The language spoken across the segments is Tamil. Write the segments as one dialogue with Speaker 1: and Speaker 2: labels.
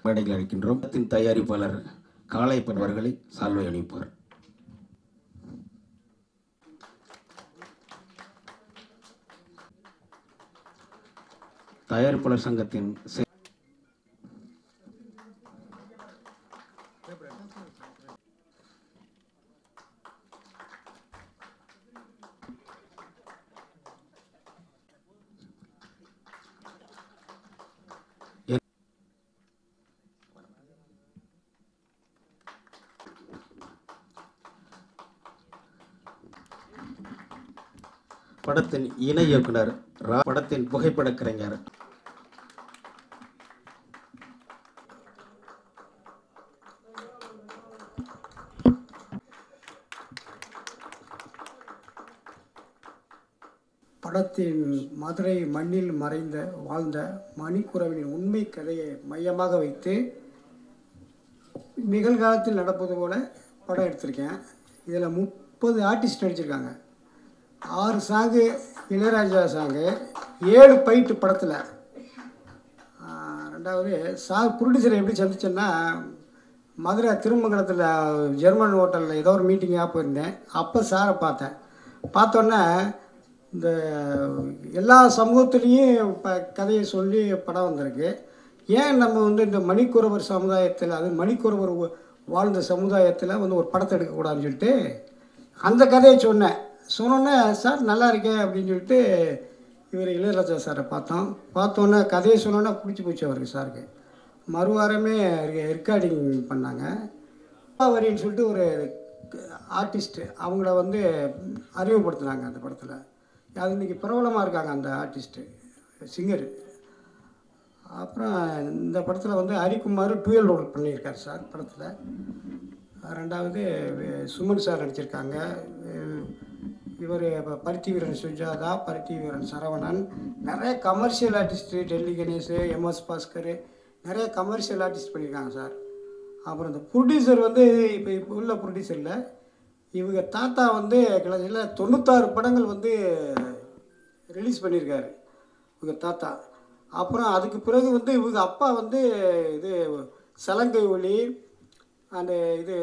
Speaker 1: மேடையில் அழைக்கின்றோம் படத்தின் தயாரிப்பாளர் காளையப்பன் அவர்களை சால்வை அணிவிப்பார் தயாரிப்பாளர் சங்கத்தின் செ- படத்தின் இணை இயக்குனர் ரா படத்தின் புகைப்படக் கலைஞர்
Speaker 2: படத்தின் மதுரை மண்ணில் மறைந்த வாழ்ந்த மணிக்குறவனின் உண்மை கதையை மையமாக வைத்து நிகழ்காலத்தில் நடப்பது போல படம் எடுத்திருக்கேன் இதில் முப்பது ஆர்டிஸ்ட் நடிச்சிருக்காங்க ஆறு சாங்கு இளையராஜா சாங்கு ஏழு பைட்டு படத்தில் ரெண்டாவது சார் ப்ரொடியூசரை எப்படி சந்திச்சேன்னா மதுரை திருமங்கலத்தில் ஜெர்மன் ஹோட்டலில் ஏதோ ஒரு மீட்டிங்காக போயிருந்தேன் அப்போ சாரை பார்த்தேன் பார்த்தோன்னே இந்த எல்லா சமூகத்துலேயும் இப்போ கதையை சொல்லி படம் வந்திருக்கு ஏன் நம்ம வந்து இந்த மணிக்குறவர் சமுதாயத்தில் அது மணிக்குறவர் வ- வாழ்ந்த சமுதாயத்தில் வந்து ஒரு படத்தை எடுக்கக்கூடாதுன்னு சொல்லிட்டு அந்த கதையை சொன்னேன் சொன்னோன்னே சார் நல்லா இருக்கே அப்படின்னு சொல்லிட்டு இவர் இளையராஜா சாரை பார்த்தோம் பார்த்தோன்னே கதையை சொன்னோன்னே பிடிச்சி போச்சு அவருக்கு சாருக்கு மறுவாரமே ரெக்கார்டிங் பண்ணாங்க வரின்னு சொல்லிட்டு ஒரு ஆர்டிஸ்ட்டு அவங்கள வந்து அறிமுகப்படுத்துனாங்க அந்த படத்தில் அது இன்றைக்கி பிரபலமாக இருக்காங்க அந்த ஆர்டிஸ்ட்டு சிங்கர் அப்புறம் இந்த படத்தில் வந்து ஹரிக்குமார் டுவெல் ரோல் பண்ணியிருக்கார் சார் படத்தில் ரெண்டாவது வே- சுமன் சார் நடிச்சிருக்காங்க இவர் பருத்தி வீரன் சுஜாதா பருத்தி வீரன் சரவணன் நிறைய commercial artist Delhi Ganesh MS Bhaskar நிறைய கமர்ஷியல் ஆர்டிஸ்ட் பண்ணியிருக்காங்க சார் அப்புறம் இந்த ப்ரொடியூசர் வந்து இப்போ இப்போ உள்ள ப்ரொடியூசரில் இவங்க தாத்தா வந்து கிளச்சில் தொண்ணூத்தாறு படங்கள் வந்து ரிலீஸ் பண்ணியிருக்காரு இவங்க தாத்தா அப்புறம் அதுக்கு பிறகு வந்து இவங்க அப்பா வந்து இது சலங்கை ஒளி அந்த இது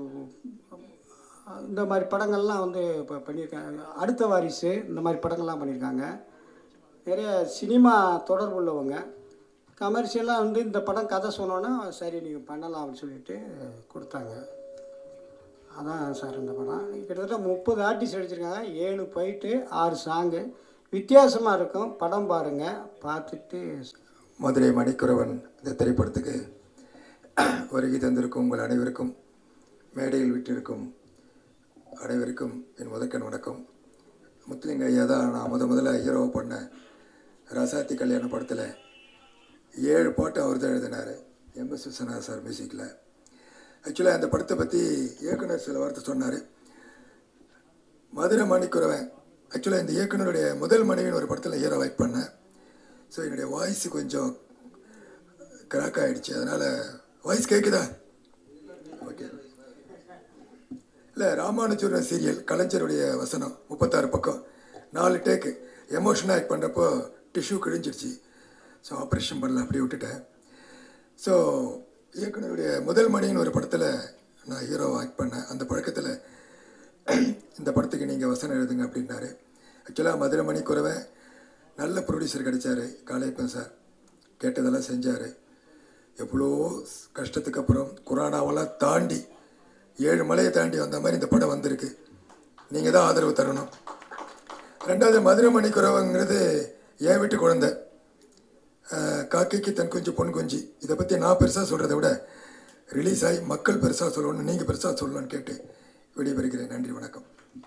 Speaker 2: இந்த மாதிரி படங்கள்லாம் வந்து இப்போ பண்ணியிருக்காங்க அடுத்த வாரிசு இந்த மாதிரி படங்கள்லாம் பண்ணியிருக்காங்க நிறைய சினிமா தொடர்பு உள்ளவங்க கமர்ஷியலாக வந்து இந்த படம் கதை சொன்னோன்னா சரி நீங்கள் பண்ணலாம் அப்படின்னு சொல்லிட்டு கொடுத்தாங்க அதான் சார் இந்த படம் கிட்டத்தட்ட முப்பது ஆர்டிஸ்ட் அடிச்சிருக்காங்க ஏழு ஃபைட்டு ஆறு சாங்கு வித்தியாசமாக இருக்கும் படம் பாருங்கள் பார்த்துட்டு
Speaker 3: மதுரை மணிக்குறவன் இந்த திரைப்படத்துக்கு வருகை தந்திருக்கும் உங்கள் அனைவருக்கும் மேடையில் விட்டிருக்கும் அனைவருக்கும் என் முதற்கண் வணக்கம் முத்துலிங்க ஐயா தான் நான் முத முதல்ல ஹீரோவை பண்ண ரசாத்தி கல்யாண படத்தில் ஏழு பாட்டு அவர் தான் எழுதினார் எம்எஸ் விஸ்வநாத் சார் மியூசிக்கில் ஆக்சுவலாக அந்த படத்தை பற்றி இயக்குனர் சில வார்த்தை சொன்னார் மதுரை மணிக்குறவன் ஆக்சுவலாக இந்த இயக்குனருடைய முதல் மனைவின்னு ஒரு படத்தில் ஹீரோ வைக் பண்ணேன் ஸோ என்னுடைய வாய்ஸ் கொஞ்சம் கிராக் ஆகிடுச்சு அதனால் வாய்ஸ் கேட்குதா ஓகே இல்லை ராமானுஜர் சீரியல் கலைஞருடைய வசனம் முப்பத்தாறு பக்கம் நாலு டேக்கு எமோஷனாக ஆக்ட் பண்ணுறப்போ டிஷ்யூ கிழிஞ்சிடுச்சு ஸோ ஆப்ரேஷன் பண்ணல அப்படியே விட்டுட்டேன் ஸோ இயக்குனருடைய முதல் மணின்னு ஒரு படத்தில் நான் ஹீரோவை ஆக்ட் பண்ணேன் அந்த பழக்கத்தில் இந்த படத்துக்கு நீங்கள் வசனம் எழுதுங்க அப்படின்னாரு ஆக்சுவலாக மதுரை மணி குறவை நல்ல ப்ரொடியூசர் கிடைச்சாரு காளையப்பன் சார் கேட்டதெல்லாம் செஞ்சார் எவ்வளோ கஷ்டத்துக்கு அப்புறம் குரானாவெல்லாம் தாண்டி ஏழு மலையை தாண்டி வந்த மாதிரி இந்த படம் வந்திருக்கு நீங்கள் தான் ஆதரவு தரணும் ரெண்டாவது மதுரை மணி குறவங்கிறது என் வீட்டு குழந்தை அஹ், காக்கைக்கு தன் குஞ்சு பொன் குஞ்சு இதை பற்றி நான் பெருசாக சொல்கிறத விட ரிலீஸ் ஆகி மக்கள் பெருசாக சொல்லணும் நீங்கள் பெருசாக சொல்லணும்னு கேட்டு விடைபெறுகிறேன் நன்றி வணக்கம்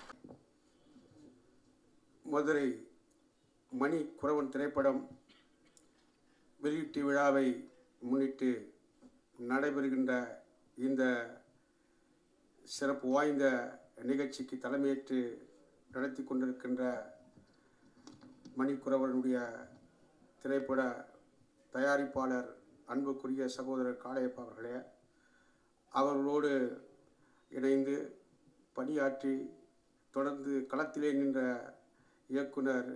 Speaker 4: மதுரை மணி குறவன் திரைப்படம் வெளியீட்டு விழாவை முன்னிட்டு நடைபெறுகின்ற இந்த சிறப்பு வாய்ந்த நிகழ்ச்சிக்கு தலைமையேற்று நடத்தி கொண்டிருக்கின்ற மணிக்குறவனுடைய திரைப்பட தயாரிப்பாளர் அன்புக்குரிய சகோதரர் காளையப்பா அவர்களே அவர்களோடு இணைந்து பணியாற்றி தொடர்ந்து களத்திலே நின்ற இயக்குனர்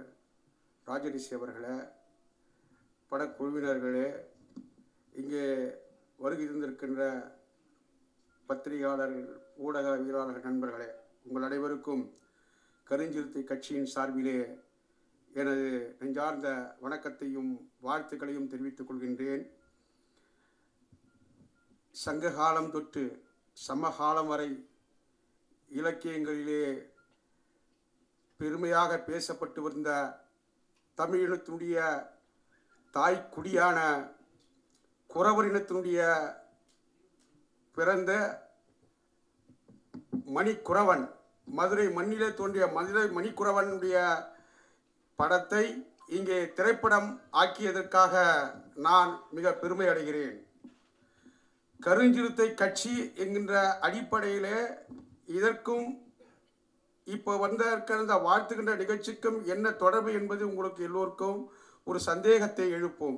Speaker 4: ராஜரிஷி அவர்களே படக்குழுவினர்களே இங்கே வருகை இருந்திருக்கின்ற பத்திரிகையாளர்கள் ஊடகவியலாளர்கள் நண்பர்களே உங்கள் அனைவருக்கும் கருஞ்சிறுத்தை கட்சியின் சார்பிலே எனது நெஞ்சார்ந்த வணக்கத்தையும் வாழ்த்துக்களையும் தெரிவித்துக் கொள்கின்றேன் சங்க காலம் தொட்டு சமகாலம் வரை இலக்கியங்களிலே பெருமையாக பேசப்பட்டு வந்த தமிழினத்தினுடைய தாய்க்குடியான குறவர் இனத்தினுடைய பிறந்த மணிக்குறவன் மதுரை மண்ணிலே தோன்றிய மதுரை மணிக்குறவனுடைய படத்தை இங்கே திரைப்படம் ஆக்கியதற்காக நான் மிக பெருமை அடைகிறேன் கருஞ்சிறுத்தை கட்சி என்கின்ற அடிப்படையிலே இதற்கும் இப்போ வந்திருக்கிற இந்த வாழ்த்துகின்ற நிகழ்ச்சிக்கும் என்ன தொடர்பு என்பது உங்களுக்கு எல்லோருக்கும் ஒரு சந்தேகத்தை எழுப்பும்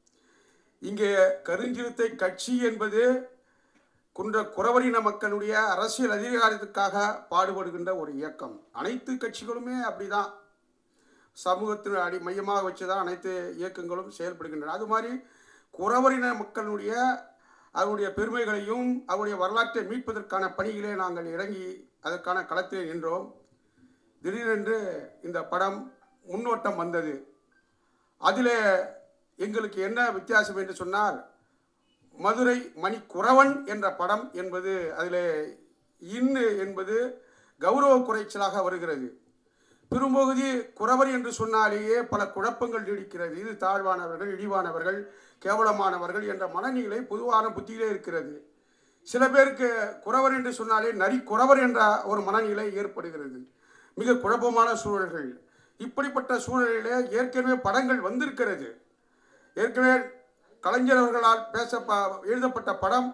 Speaker 4: இங்கே கருஞ்சிறுத்தை கட்சி என்பது குன்ற குறவரின மக்களுடைய அரசியல் அதிகாரத்துக்காக பாடுபடுகின்ற ஒரு இயக்கம் அனைத்து கட்சிகளுமே அப்படிதான் சமூகத்தின் அடி மையமாக வச்சு தான் அனைத்து இயக்கங்களும் செயல்படுகின்றன அது மாதிரி குறவரின மக்களுடைய அவருடைய பெருமைகளையும் அவருடைய வரலாற்றை மீட்பதற்கான பணியிலே நாங்கள் இறங்கி அதற்கான களத்தில் நின்றோம் திடீரென்று இந்த படம் முன்னோட்டம் வந்தது அதில் எங்களுக்கு என்ன வித்தியாசம் என்று சொன்னால் மதுரை மணிக்குறவன் என்ற படம் என்பது அதில் இன்னு என்பது கௌரவ குறைச்சலாக வருகிறது பெரும்பகுதி குறவர் என்று சொன்னாலேயே பல குழப்பங்கள் நீடிக்கிறது இது தாழ்வானவர்கள் இழிவானவர்கள் கேவலமானவர்கள் என்ற மனநிலை பொதுவான புத்தியிலே இருக்கிறது சில பேருக்கு குறவர் என்று சொன்னாலே நரி குறவர் என்ற ஒரு மனநிலை ஏற்படுகிறது மிக குழப்பமான சூழல்கள் இப்படிப்பட்ட சூழலிலே ஏற்கனவே படங்கள் வந்திருக்கிறது ஏற்கனவே கலைஞர் அவர்களால் பேச ப- எழுதப்பட்ட படம்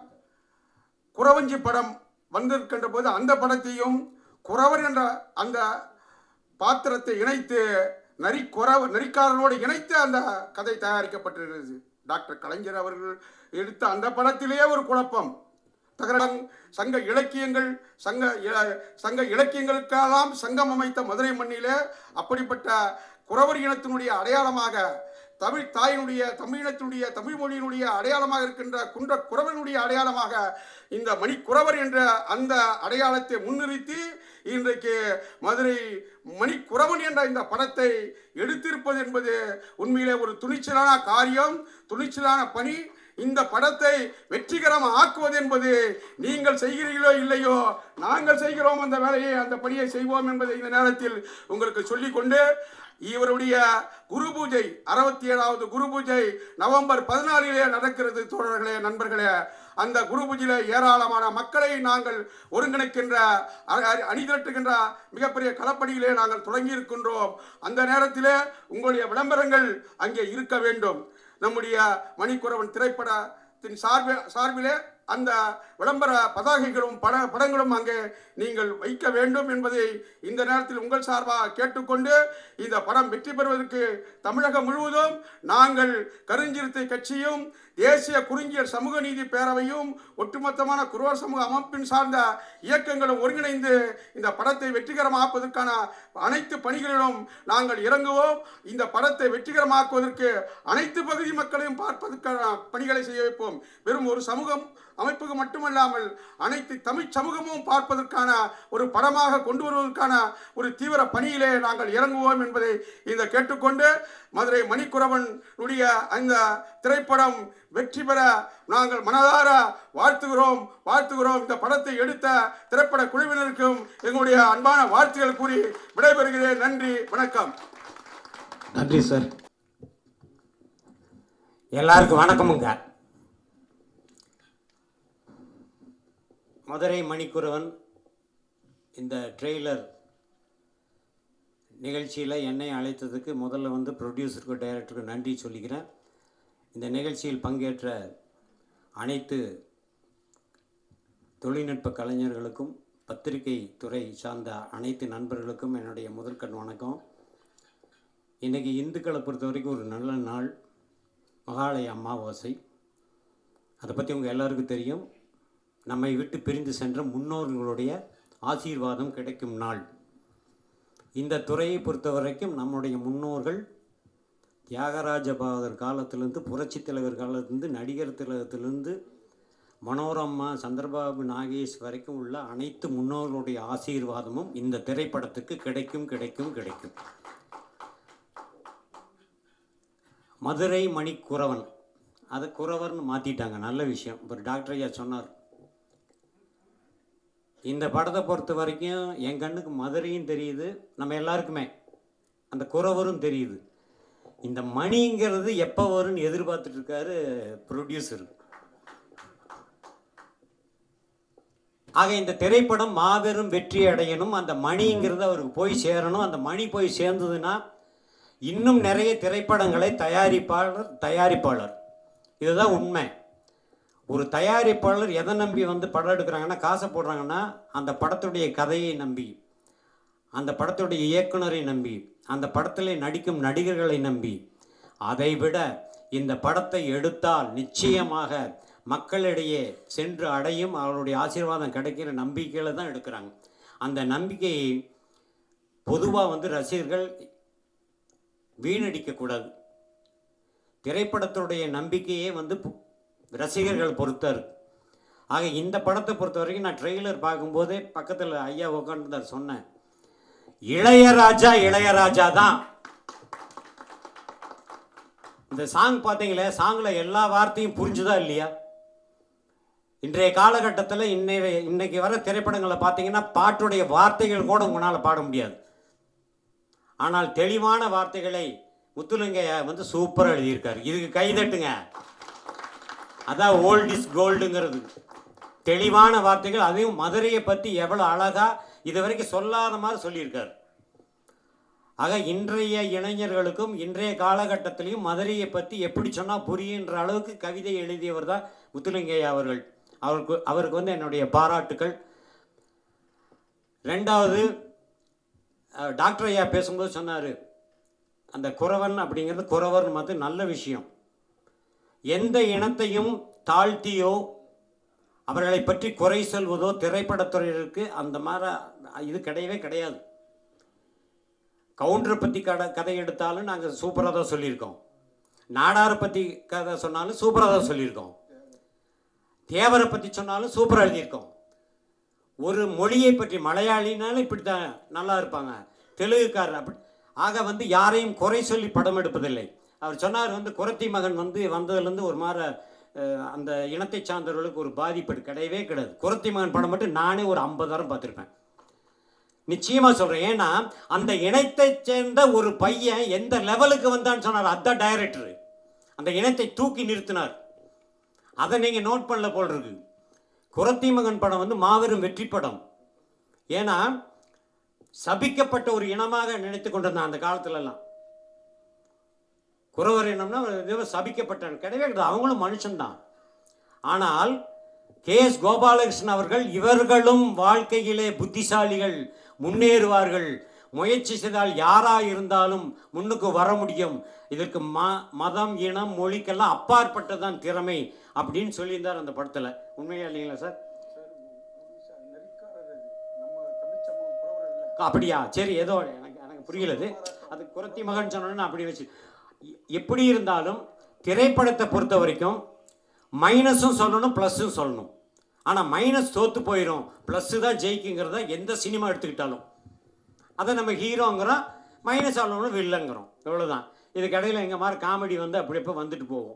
Speaker 4: குறவஞ்சி படம் வந்திருக்கின்ற போது அந்த படத்தையும் குறவர் என்ற அந்த பாத்திரத்தை இணைத்து நரி குறவ நரிக்காரனோடு இணைத்து அந்த கதை தயாரிக்கப்பட்டிருக்கிறது டாக்டர் கலைஞர் அவர்கள் எடுத்த அந்த படத்திலேயே ஒரு குழப்பம் தகரம் சங்க இலக்கியங்கள் சங்க இல- சங்க இலக்கியங்களுக்கெல்லாம் சங்கம் அமைத்த மதுரை மண்ணிலே அப்படிப்பட்ட குறவர் இனத்தினுடைய அடையாளமாக தமிழ் தாயினுடைய தமிழினத்தினுடைய தமிழ் மொழியினுடைய அடையாளமாக இருக்கின்ற குன்ற குறவனுடைய அடையாளமாக இந்த மணிக்குறவர் என்ற அந்த அடையாளத்தை முன்னிறுத்தி இன்றைக்கு மதுரை மணிக்குறவன் என்ற இந்த படத்தை எடுத்திருப்பது என்பது உண்மையிலே ஒரு துணிச்சலான காரியம் துணிச்சலான பணி இந்த படத்தை வெற்றிகரம் ஆக்குவது என்பது நீங்கள் செய்கிறீர்களோ இல்லையோ நாங்கள் செய்கிறோம் அந்த வேலையை அந்த பணியை செய்வோம் என்பதை இந்த நேரத்தில் உங்களுக்கு சொல்லிக்கொண்டு இவருடைய குரு பூஜை அறுபத்தி ஏழாவது குரு பூஜை நவம்பர் பதினாலிலே நடக்கிறது தோழர்களே நண்பர்களே அந்த குரு பூஜையில ஏராளமான மக்களை நாங்கள் ஒருங்கிணைக்கின்ற அ- அ- அணிதிரட்டுகின்ற மிகப்பெரிய களப்பணியிலே நாங்கள் தொடங்கி இருக்கின்றோம் அந்த நேரத்திலே உங்களுடைய விளம்பரங்கள் அங்கே இருக்க வேண்டும் நம்முடைய மணிக்குறவன் திரைப்படத்தின் சார்பில் சார்பிலே அந்த விளம்பர பதாகைகளும் பட படங்களும் அங்கே நீங்கள் வைக்க வேண்டும் என்பதை இந்த நேரத்தில் உங்கள் சார்பாக கேட்டுக்கொண்டு இந்த படம் வெற்றி பெறுவதற்கு தமிழகம் முழுவதும் நாங்கள் கருஞ்சிறுத்தை கட்சியும் தேசிய குறிஞ்சியர் சமூக நீதி பேரவையும் ஒட்டுமொத்தமான குருவர் சமூக அமைப்பின் சார்ந்த இயக்கங்களும் ஒருங்கிணைந்து இந்த படத்தை வெற்றிகரமாக்குவதற்கான அனைத்து பணிகளிலும் நாங்கள் இறங்குவோம் இந்த படத்தை வெற்றிகரமாக்குவதற்கு அனைத்து பகுதி மக்களையும் பார்ப்பதற்கான பணிகளை செய்ய வைப்போம் வெறும் ஒரு சமூகம் அமைப்புக்கு மட்டுமல்லாமல் அனைத்து தமிழ் சமூகமும் பார்ப்பதற்கான ஒரு படமாக கொண்டு வருவதற்கான ஒரு தீவிர பணியிலே நாங்கள் இறங்குவோம் என்பதை இந்த கேட்டுக்கொண்டு மதுரை மணிக்குறவனுடைய அந்த திரைப்படம் வெற்றி பெற நாங்கள் மனதார வாழ்த்துகிறோம் வாழ்த்துகிறோம் இந்த படத்தை எடுத்த திரைப்பட குழுவினருக்கும் எங்களுடைய அன்பான வாழ்த்துக்கள் கூறி விடைபெறுகிறேன் நன்றி வணக்கம்
Speaker 1: நன்றி சார்
Speaker 5: எல்லாருக்கும் வணக்கமுங்க மதுரை மணிக்குறவன் இந்த ட்ரெய்லர் நிகழ்ச்சியில் என்னை அழைத்ததுக்கு முதல்ல வந்து ப்ரொடியூசருக்கு டைரக்டருக்கு நன்றி சொல்லிக்கிறேன் இந்த நிகழ்ச்சியில் பங்கேற்ற அனைத்து தொழில்நுட்ப கலைஞர்களுக்கும் பத்திரிகை துறை சார்ந்த அனைத்து நண்பர்களுக்கும் என்னுடைய முதற்கண் வணக்கம் இன்றைக்கி இந்துக்களை பொறுத்த வரைக்கும் ஒரு நல்ல நாள் மகாலய அமாவாசை அதை பற்றி உங்கள் எல்லாருக்கும் தெரியும் நம்மை விட்டு பிரிந்து சென்ற முன்னோர்களுடைய ஆசீர்வாதம் கிடைக்கும் நாள் இந்த துறையை பொறுத்த வரைக்கும் நம்முடைய முன்னோர்கள் தியாகராஜ பாகர் காலத்திலேருந்து புரட்சித் தலைவர் காலத்திலேருந்து நடிகர் திலகத்திலேருந்து மனோரமா சந்திரபாபு நாகேஷ் வரைக்கும் உள்ள அனைத்து முன்னோர்களுடைய ஆசீர்வாதமும் இந்த திரைப்படத்துக்கு கிடைக்கும் கிடைக்கும் கிடைக்கும் மதுரை மணி குறவன் அதை குறவர்னு மாற்றிட்டாங்க நல்ல விஷயம் இப்போ டாக்டர் ஐயா சொன்னார் இந்த படத்தை பொறுத்த வரைக்கும் என் கண்ணுக்கு மதுரையும் தெரியுது நம்ம எல்லாருக்குமே அந்த குறவரும் தெரியுது இந்த மணிங்கிறது எப்போ வரும்னு எதிர்பார்த்துட்டு இருக்காரு ப்ரொடியூசர் ஆக இந்த திரைப்படம் மாபெரும் வெற்றி அடையணும் அந்த மணிங்கிறது அவருக்கு போய் சேரணும் அந்த மணி போய் சேர்ந்ததுன்னா இன்னும் நிறைய திரைப்படங்களை தயாரிப்பாளர் தயாரிப்பாளர் இதுதான் உண்மை ஒரு தயாரிப்பாளர் எதை நம்பி வந்து படம் எடுக்கிறாங்கன்னா காசை போடுறாங்கன்னா அந்த படத்துடைய கதையை நம்பி அந்த படத்துடைய இயக்குனரை நம்பி அந்த படத்தில் நடிக்கும் நடிகர்களை நம்பி அதை விட இந்த படத்தை எடுத்தால் நிச்சயமாக மக்களிடையே சென்று அடையும் அவருடைய ஆசீர்வாதம் கிடைக்கிற நம்பிக்கையில் தான் எடுக்கிறாங்க அந்த நம்பிக்கையை பொதுவாக வந்து ரசிகர்கள் வீணடிக்கக்கூடாது திரைப்படத்துடைய நம்பிக்கையே வந்து பு- ரசிகர்கள் பொறுத்தார் ஆக இந்த படத்தை பொறுத்த வரைக்கும் நான் ட்ரெய்லர் பார்க்கும்போதே பக்கத்தில் ஐயா உட்காந்துருந்தார் சொன்னேன் இளையராஜா இளையராஜா தான் இந்த சாங் பார்த்தீங்களே சாங்கில் எல்லா வார்த்தையும் புரிஞ்சுதா இல்லையா இன்றைய காலகட்டத்தில் இன்னைய இன்னைக்கு வர திரைப்படங்களை பார்த்தீங்கன்னா பாட்டுடைய வார்த்தைகள் கூட உங்களால் பாட முடியாது ஆனால் தெளிவான வார்த்தைகளை முத்துலிங்கையா வந்து சூப்பராக எழுதியிருக்காரு இதுக்கு கைதட்டுங்க அதான் ஓல்ட் இஸ் கோல்டுங்கிறது தெளிவான வார்த்தைகள் அதையும் மதுரையை பற்றி எவ்வளோ அழகா இது வரைக்கும் சொல்லாத மாதிரி சொல்லியிருக்காரு ஆக இன்றைய இளைஞர்களுக்கும் இன்றைய காலகட்டத்திலையும் மதுரையை பற்றி எப்படி சொன்னால் புரியுன்ற அளவுக்கு கவிதை எழுதியவர் தான் முத்துலிங்கையா அவர்கள் அவருக்கு அவருக்கு வந்து என்னுடைய பாராட்டுக்கள் ரெண்டாவது அஹ், டாக்டர் ஐயா பேசும்போது சொன்னார் அந்த குறவன் அப்படிங்கிறது குறவர்னு பார்த்து நல்ல விஷயம் எந்த இனத்தையும் தாழ்த்தியோ அவர்களை பற்றி குறை சொல்வதோ திரைப்படத்துறையிற்கு அந்த மாதிரி இது கிடையவே கிடையாது கவுண்டரை பற்றி கதை கதை எடுத்தாலும் நாங்கள் சூப்பராக தான் சொல்லியிருக்கோம் நாடாரை பற்றி கதை சொன்னாலும் சூப்பராக தான் சொல்லியிருக்கோம் தேவரை பற்றி சொன்னாலும் சூப்பராக எழுதியிருக்கோம் ஒரு மொழியை பற்றி மலையாளினாலும் இப்படி தான் நல்லா இருப்பாங்க தெலுங்குக்காரர் அப்படி ஆக வந்து யாரையும் குறை சொல்லி படம் எடுப்பதில்லை அவர் சொன்னார் வந்து குரத்தி மகன் வந்து வந்ததுலேருந்து ஒரு மாதிரி அஹ், அந்த இனத்தை சார்ந்தவர்களுக்கு ஒரு பாதிப்பு கிடையவே கிடையாது குரத்தி மகன் படம் மட்டும் நானே ஒரு ஐம்பதாயிரம் பார்த்துருப்பேன் நிச்சயமா சொல்றேன் ஏன்னா அந்த இனத்தை சேர்ந்த ஒரு பையன் எந்த லெவலுக்கு வந்தான்னு சொன்னார் அதான் டைரக்டர் அந்த இனத்தை தூக்கி நிறுத்தினார் அதை நீங்க நோட் பண்ணல போல் இருக்கு குரத்தி மகன் படம் வந்து மாபெரும் வெற்றி படம் ஏன்னா சபிக்கப்பட்ட ஒரு இனமாக நினைத்து கொண்டிருந்தான் அந்த காலத்துல எல்லாம் குறவர் இனம்னா ஏதோ சபிக்கப்பட்ட கிடையவே கிடையாது அவங்களும் மனுஷன்தான் ஆனால் கே எஸ் கோபாலகிருஷ்ணன் அவர்கள் இவர்களும் வாழ்க்கையிலே புத்திசாலிகள் முன்னேறுவார்கள் முயற்சி செய்தால் யாரா இருந்தாலும் முன்னுக்கு வர முடியும் இதற்கு ம மதம் இனம் மொழிக்கெல்லாம் அப்பாற்பட்டதான் திறமை அப்படின்னு சொல்லியிருந்தார் அந்த படத்தில் உண்மையா இல்லைங்களா சார் அப்படியா சரி ஏதோ எனக்கு எனக்கு புரியலது அது குரத்தி மகன் சொன்னோன்னு அப்படி வச்சு எ- எப்படி இருந்தாலும் திரைப்படத்தை பொறுத்த வரைக்கும் மைனஸும் சொல்லணும் ப்ளஸ்ஸும் சொல்லணும் ஆனால் மைனஸ் தோத்து போயிடும் ப்ளஸ்ஸு தான் ஜெயிக்குங்கிறத எந்த சினிமா எடுத்துக்கிட்டாலும் அதை நம்ம ஹீரோங்கிறோம் மைனஸ் ஆளணும் வில்லங்கிறோம் இவ்வளோதான் இதுக்கு இடையில எங்கள் மாதிரி காமெடி வந்து அப்படி அப்போ வந்துட்டு போகும்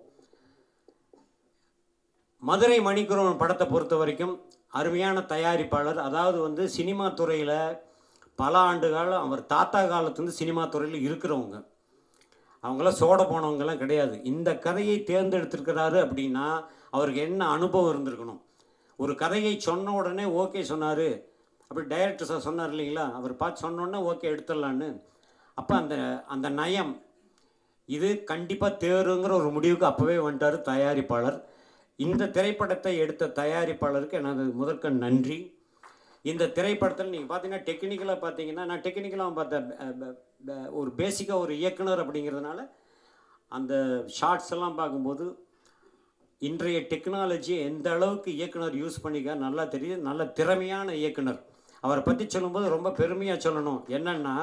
Speaker 5: மதுரை மணிக்குறவன் படத்தை பொறுத்த வரைக்கும் அருமையான தயாரிப்பாளர் அதாவது வந்து சினிமா துறையில் பல ஆண்டு காலம் அவர் தாத்தா காலத்துலேருந்து சினிமா துறையில் இருக்கிறவங்க அவங்களாம் சோட போனவங்கெல்லாம் கிடையாது இந்த கதையை தேர்ந்தெடுத்திருக்கிறாரு அப்படின்னா அவருக்கு என்ன அனுபவம் இருந்திருக்கணும் ஒரு கதையை சொன்ன உடனே ஓகே சொன்னார் அப்படி டைரக்டர் சார் சொன்னார் இல்லைங்களா அவர் பார்த்து சொன்னோடனே ஓகே எடுத்துடலான்னு அப்போ அந்த அந்த நயம் இது கண்டிப்பாக தேருங்கிற ஒரு முடிவுக்கு அப்போவே வந்துட்டார் தயாரிப்பாளர் இந்த திரைப்படத்தை எடுத்த தயாரிப்பாளருக்கு எனது முதற்கண் நன்றி இந்த திரைப்படத்தில் நீங்கள் பார்த்தீங்கன்னா டெக்னிக்கலாக பார்த்தீங்கன்னா நான் டெக்னிக்கலாக பார்த்த ப- ப- ப- ஒரு பேசிக்காக ஒரு இயக்குனர் அப்படிங்கிறதுனால அந்த ஷார்ட்ஸ் எல்லாம் பார்க்கும்போது இன்றைய டெக்னாலஜியை எந்த அளவுக்கு இயக்குனர் யூஸ் பண்ணிக்க நல்லா தெரியுது நல்ல திறமையான இயக்குனர் அவரை பற்றி சொல்லும்போது ரொம்ப பெருமையாக சொல்லணும் என்னன்னா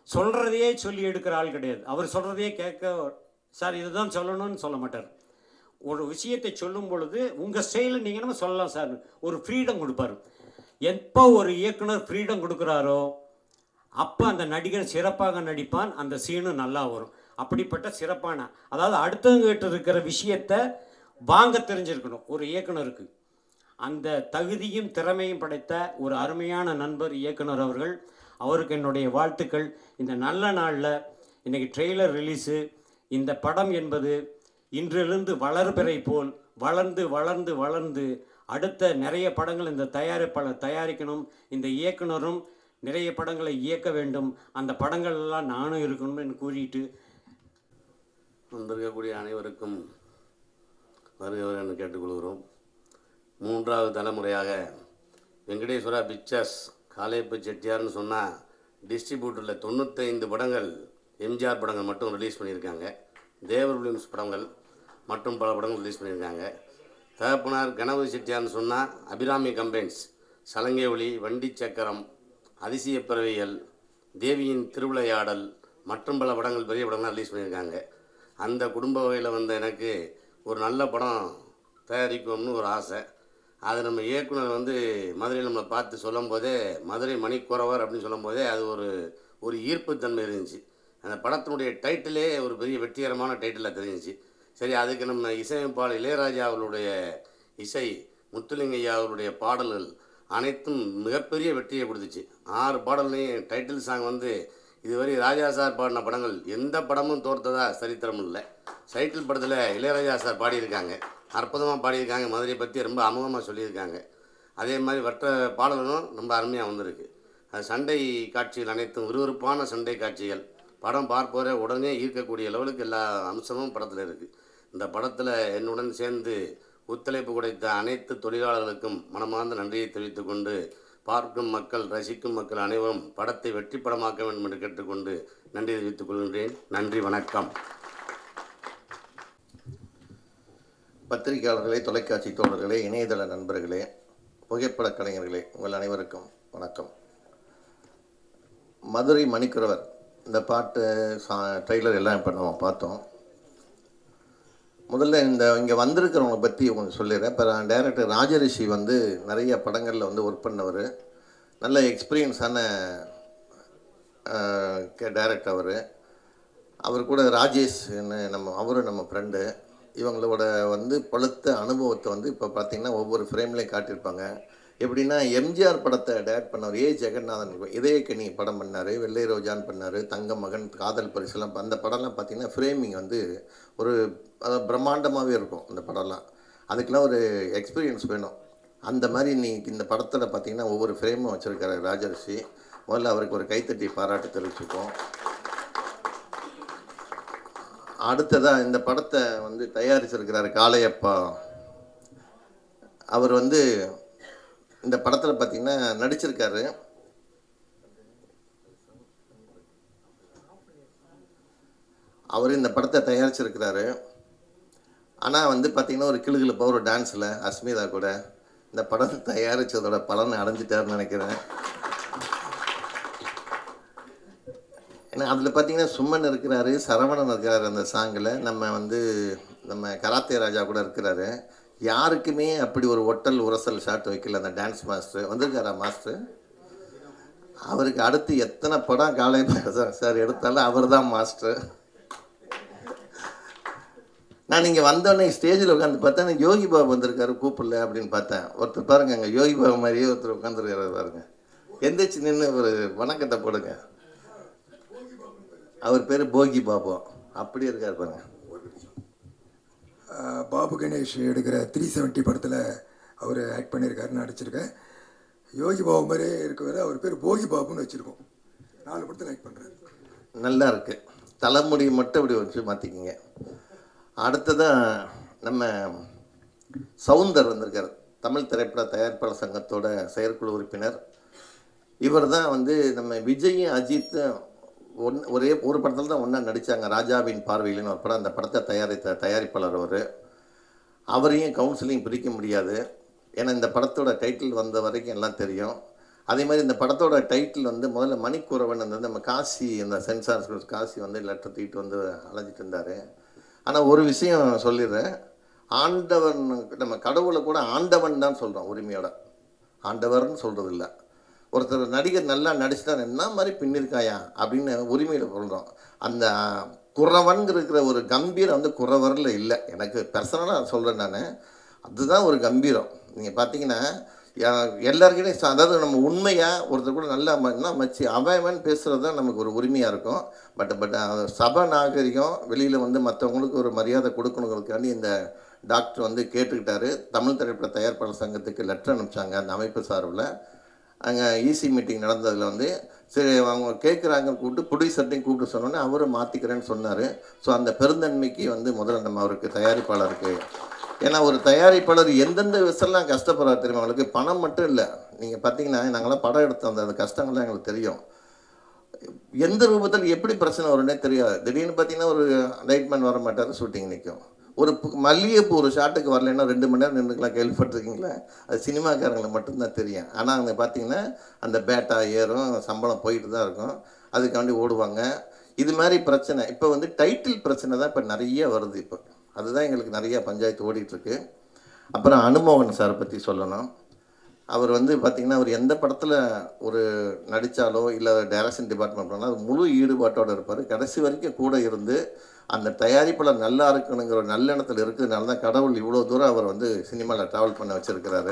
Speaker 5: சொல்கிறதையே சொல்லி எடுக்கிற ஆள் கிடையாது அவர் சொல்கிறதையே கேட்க சார் இதுதான் சொல்லணும்னு சொல்ல மாட்டார் ஒரு விஷயத்தை சொல்லும் பொழுது உங்கள் ஸ்டைலில் நீங்கள் நம்ம சொல்லலாம் சார் ஒரு ஃப்ரீடம் கொடுப்பாரு எப்போ ஒரு இயக்குனர் ஃப்ரீடம் கொடுக்குறாரோ அப்போ அந்த நடிகர் சிறப்பாக நடிப்பான் அந்த சீனும் நல்லா வரும் அப்படிப்பட்ட சிறப்பான அதாவது அடுத்தவங்க கிட்ட இருக்கிற விஷயத்த வாங்க தெரிஞ்சிருக்கணும் ஒரு இயக்குனருக்கு அந்த தகுதியும் திறமையும் படைத்த ஒரு அருமையான நண்பர் இயக்குனர் அவர்கள் அவருக்கு என்னுடைய வாழ்த்துக்கள் இந்த நல்ல நாளில் இன்றைக்கி ட்ரெய்லர் ரிலீஸு இந்த படம் என்பது இன்றிலிருந்து வளர்பிறை போல் வளர்ந்து வளர்ந்து வளர்ந்து அடுத்த நிறைய படங்கள் இந்த தயாரிப்பாளர் தயாரிக்கணும் இந்த இயக்குனரும் நிறைய படங்களை இயக்க வேண்டும் அந்த படங்கள் எல்லாம் நானும் இருக்கணும்னு கூறிட்டு
Speaker 6: வந்திருக்கக்கூடிய அனைவருக்கும் வருகிறவர் என்று கேட்டுக்கொள்கிறோம் மூன்றாவது தலைமுறையாக வெங்கடேஸ்வரா பிக்சர்ஸ் காலேப்பு செட்டியார்னு சொன்னால் டிஸ்ட்ரிபியூட்டரில் தொண்ணூத்தைந்து படங்கள் எம்ஜிஆர் படங்கள் மட்டும் ரிலீஸ் பண்ணியிருக்காங்க தேவர் வில்லியம்ஸ் படங்கள் மற்றும் பல படங்கள் ரிலீஸ் பண்ணியிருக்காங்க தகப்பனார் கணபதி செட்டியார்னு சொன்னால் அபிராமி கம்பைன்ஸ் சலங்கை ஒளி வண்டி சக்கரம் அதிசய பிறவியல் தேவியின் திருவிளையாடல் மற்றும் பல படங்கள் பெரிய படங்கள்லாம் ரிலீஸ் பண்ணியிருக்காங்க அந்த குடும்ப வகையில் வந்த எனக்கு ஒரு நல்ல படம் தயாரிக்கணும்னு ஒரு ஆசை அது நம்ம இயக்குனர் வந்து மதுரையில் நம்மளை பார்த்து சொல்லும் போதே மதுரை மணிக்குறவர் அப்படின்னு சொல்லும் போதே அது ஒரு ஒரு ஈர்ப்புத்தன்மை இருந்துச்சு அந்த படத்தினுடைய டைட்டிலே ஒரு பெரிய வெற்றிகரமான டைட்டிலாக தெரிஞ்சிச்சு சரி அதுக்கு நம்ம இசையமைப்பாளர் இளையராஜா அவர்களுடைய இசை முத்துலிங்கையா அவருடைய பாடல்கள் அனைத்தும் மிகப்பெரிய வெற்றியை கொடுத்துச்சு ஆறு பாடல்லையும் டைட்டில் சாங் வந்து இதுவரை ராஜா சார் பாடின படங்கள் எந்த படமும் தோற்றதா சரித்திரம் இல்லை சைட்டில் படத்தில் இளையராஜா சார் பாடியிருக்காங்க அற்புதமாக பாடியிருக்காங்க மதுரையை பற்றி ரொம்ப அமுகமாக சொல்லியிருக்காங்க அதே மாதிரி வட்ட பாடல்களும் ரொம்ப அருமையாக வந்திருக்கு அது சண்டை காட்சிகள் அனைத்தும் விறுவிறுப்பான சண்டை காட்சிகள் படம் பார்ப்பவரை உடனே ஈர்க்கக்கூடிய லெவலுக்கு எல்லா அம்சமும் படத்தில் இருக்குது இந்த படத்தில் என்னுடன் சேர்ந்து ஒத்துழைப்பு கொடுத்த அனைத்து தொழிலாளர்களுக்கும் மனமார்ந்த நன்றியை தெரிவித்துக் கொண்டு பார்க்கும் மக்கள் ரசிக்கும் மக்கள் அனைவரும் படத்தை வெற்றி படமாக்க வேண்டும் என்று கேட்டுக்கொண்டு நன்றி தெரிவித்துக் கொள்கின்றேன் நன்றி வணக்கம்
Speaker 7: பத்திரிகையாளர்களே தொலைக்காட்சி தோழர்களே இணையதள நண்பர்களே புகைப்படக் கலைஞர்களே உங்கள் அனைவருக்கும் வணக்கம் மதுரை மணிக்குறவர் இந்த பாட்டு சா ட்ரெய்லர் எல்லாம் இப்போ நம்ம பார்த்தோம் முதல்ல இந்த இங்கே வந்திருக்கிறவங்களை பற்றி கொஞ்சம் சொல்லிடுறேன் இப்போ டைரக்டர் ராஜரிஷி வந்து நிறைய படங்களில் வந்து ஒர்க் பண்ணவர் நல்ல எக்ஸ்பீரியன்ஸான டைரக்டர் அவர் அவர் கூட ராஜேஷ்னு நம்ம அவரும் நம்ம ஃப்ரெண்டு இவங்களோட வந்து பழுத்த அனுபவத்தை வந்து இப்போ பார்த்தீங்கன்னா ஒவ்வொரு ஃப்ரேம்லேயும் காட்டியிருப்பாங்க எப்படின்னா எம்ஜிஆர் படத்தை டேரக்ட் பண்ணவர் ஏ ஜெகநாதன் இதயக்கனி படம் பண்ணார் வெள்ளை ரோஜான் பண்ணார் தங்க மகன் காதல் பரிசுலாம் அந்த படம்லாம் பார்த்தீங்கன்னா ஃப்ரேமிங் வந்து ஒரு அதாவது பிரம்மாண்டமாகவே இருக்கும் அந்த படம்லாம் அதுக்கெல்லாம் ஒரு எக்ஸ்பீரியன்ஸ் வேணும் அந்த மாதிரி நீ இந்த படத்தில் பார்த்தீங்கன்னா ஒவ்வொரு ஃப்ரேமும் வச்சுருக்காரு ராஜரிஷி முதல்ல அவருக்கு ஒரு கைத்தட்டி பாராட்டு தெரிவிச்சுப்போம் அடுத்ததாக இந்த படத்தை வந்து தயாரிச்சிருக்கிறாரு காளையப்பா அவர் வந்து இந்த படத்தில் பார்த்தீங்கன்னா நடிச்சிருக்காரு அவர் இந்த படத்தை தயாரிச்சிருக்கிறாரு ஆனால் வந்து பார்த்தீங்கன்னா ஒரு கிளுகிழப்பாக ஒரு டான்ஸில் அஸ்மிதா கூட இந்த படம் தயாரித்ததோட பலனை அடைஞ்சிட்டாருன்னு நினைக்கிறேன் ஏன்னா அதில் பார்த்தீங்கன்னா சும்மன் இருக்கிறாரு சரவணன் இருக்கிறாரு அந்த சாங்கில் நம்ம வந்து நம்ம கராத்தே ராஜா கூட இருக்கிறாரு யாருக்குமே அப்படி ஒரு ஒட்டல் உரசல் ஷாட் வைக்கல அந்த டான்ஸ் மாஸ்டர் வந்திருக்காரா மாஸ்டர் அவருக்கு அடுத்து எத்தனை படம் காலை சார் எடுத்தாலும் அவர் தான் மாஸ்டர் நான் இங்கே வந்தோடனே ஸ்டேஜில் உட்காந்து பார்த்தா எனக்கு யோகி பாபு வந்திருக்காரு கூப்பிடல அப்படின்னு பார்த்தேன் ஒருத்தர் பாருங்க அங்கே யோகி பாபு மாதிரியே ஒருத்தர் உட்காந்துருக்காரு பாருங்க எந்திரிச்சு நின்று ஒரு வணக்கத்தை போடுங்க அவர் பேர் போகி பாபு அப்படி இருக்கார் பாருங்க
Speaker 3: ஆஹ் பாபு கணேஷ் எடுக்கிற த்ரீ செவன்ட்டி படத்தில் அவர் ஆக்ட் பண்ணியிருக்காருன்னு நடிச்சிருக்கேன் யோகி பாபு மாதிரியே இருக்கவர் அவர் பேர் போகி பாபுன்னு வச்சுருக்கோம் நாலு படத்தில் ஆக்ட் பண்ணுறாரு
Speaker 7: நல்லா இருக்கு தலைமுடி மட்டும் இப்படி வச்சு மாற்றிக்கிங்க அடுத்ததாக நம்ம சவுந்தர் வந்திருக்கார் தமிழ் திரைப்பட தயாரிப்பாளர் சங்கத்தோட செயற்குழு உறுப்பினர் இவர் தான் வந்து நம்ம விஜயும் அஜித்தும் ஒன் ஒரே ஒரு படத்தில் தான் ஒன்றா நடித்தாங்க ராஜாவின் பார்வையில்னு ஒரு படம் அந்த படத்தை தயாரித்த தயாரிப்பாளர் அவர் அவரையும் கவுன்சிலிங் பிரிக்க முடியாது ஏன்னா இந்த படத்தோட டைட்டில் வந்த வரைக்கும் எல்லாம் தெரியும் அதே மாதிரி இந்த படத்தோட டைட்டில் வந்து முதல்ல மணிக்குறவன் வந்து நம்ம காசி இந்த சென்சார் காசி வந்து லெட்டர் தூக்கிட்டு வந்து அலைஞ்சிட்டு இருந்தார் ஆனால் ஒரு விஷயம் சொல்லிடுறேன் ஆண்டவன் நம்ம கடவுளை கூட ஆண்டவன் தான் சொல்கிறோம் உரிமையோட ஆண்டவர்னு சொல்கிறது இல்லை ஒருத்தர் நடிகர் நல்லா நடிச்சுட்டா என்ன மாதிரி பின்னிருக்காயா அப்படின்னு உரிமையில் சொல்கிறோம் அந்த குறவன்கிற இருக்கிற ஒரு கம்பீரம் வந்து குறவரில் இல்லை எனக்கு பர்சனலாக சொல்கிறேன் நான் அதுதான் ஒரு கம்பீரம் நீங்கள் பார்த்தீங்கன்னா யா- எல்லார்கிட்டையும் ச- அதாவது நம்ம உண்மையாக ஒருத்தர் கூட நல்லா ம- என்ன மச்சி அவன் பேசுகிறது தான் நமக்கு ஒரு உரிமையாக இருக்கும் பட் பட் சபை நாகரிகம் வெளியில் வந்து மற்றவங்களுக்கு ஒரு மரியாதை கொடுக்கணுங்கிறதுக்காண்டி இந்த டாக்டர் வந்து கேட்டுக்கிட்டாரு தமிழ் திரைப்பட தயாரிப்பாளர் சங்கத்துக்கு லெட்டர் அனுப்பிச்சாங்க அந்த அமைப்பு சார்பில் அங்கே ஈசி மீட்டிங் நடந்ததில் வந்து சரி அவங்க கேட்குறாங்க கூப்பிட்டு ப்ரொடியூசர்ட்டையும் கூப்பிட்டு சொன்னோன்னே அவரும் மாற்றிக்கிறேன்னு சொன்னார் ஸோ அந்த பெருந்தன்மைக்கு வந்து முதல்ல நம்ம அவருக்கு தயாரிப்பாளருக்கு ஏன்னா ஒரு தயாரிப்பாளர் எந்தெந்த விஷயம்லாம் கஷ்டப்படுறாரு தெரியுமா அவங்களுக்கு பணம் மட்டும் இல்லை நீங்கள் பார்த்தீங்கன்னா நாங்களாம் படம் எடுத்த அந்த அந்த கஷ்டங்கள்லாம் எங்களுக்கு தெரியும் எந்த ரூபத்தில் எப்படி பிரச்சனை வரும்னே தெரியாது திடீர்னு பார்த்தீங்கன்னா ஒரு லைட்மேன் வர மாட்டார் ஷூட்டிங் நிற்கும் ஒரு பு- மல்லிகைப்பூ ஒரு ஷாட்டுக்கு வரலைன்னா ரெண்டு மணி நேரம் நின்றுக்கலாம் கேள்விப்பட்டிருக்கீங்களா அது சினிமாக்காரங்களை மட்டும்தான் தெரியும் ஆனால் அங்கே பார்த்தீங்கன்னா அந்த பேட்டா ஏறும் சம்பளம் போயிட்டு தான் இருக்கும் அதுக்காண்டி ஓடுவாங்க இது மாதிரி பிரச்சனை இப்போ வந்து டைட்டில் பிரச்சனை தான் இப்போ நிறைய வருது இப்போ அதுதான் எங்களுக்கு நிறைய பஞ்சாயத்து ஓடிட்டுருக்கு அப்புறம் அனுமோகன் சார் பற்றி சொல்லணும் அவர் வந்து பார்த்திங்கன்னா அவர் எந்த படத்தில் ஒரு நடித்தாலோ இல்லை டைரக்ஷன் டிபார்ட்மெண்ட் பண்ணால் அது முழு ஈடுபாட்டோடு இருப்பார் கடைசி வரைக்கும் கூட இருந்து அந்த தயாரிப்பாளர் நல்லா இருக்கணுங்கிற ஒரு நல்லெண்ணத்தில் இருக்கிறதுனால தான் கடவுள் இவ்வளோ தூரம் அவர் வந்து சினிமாவில் ட்ராவல் பண்ண வச்சுருக்கிறாரு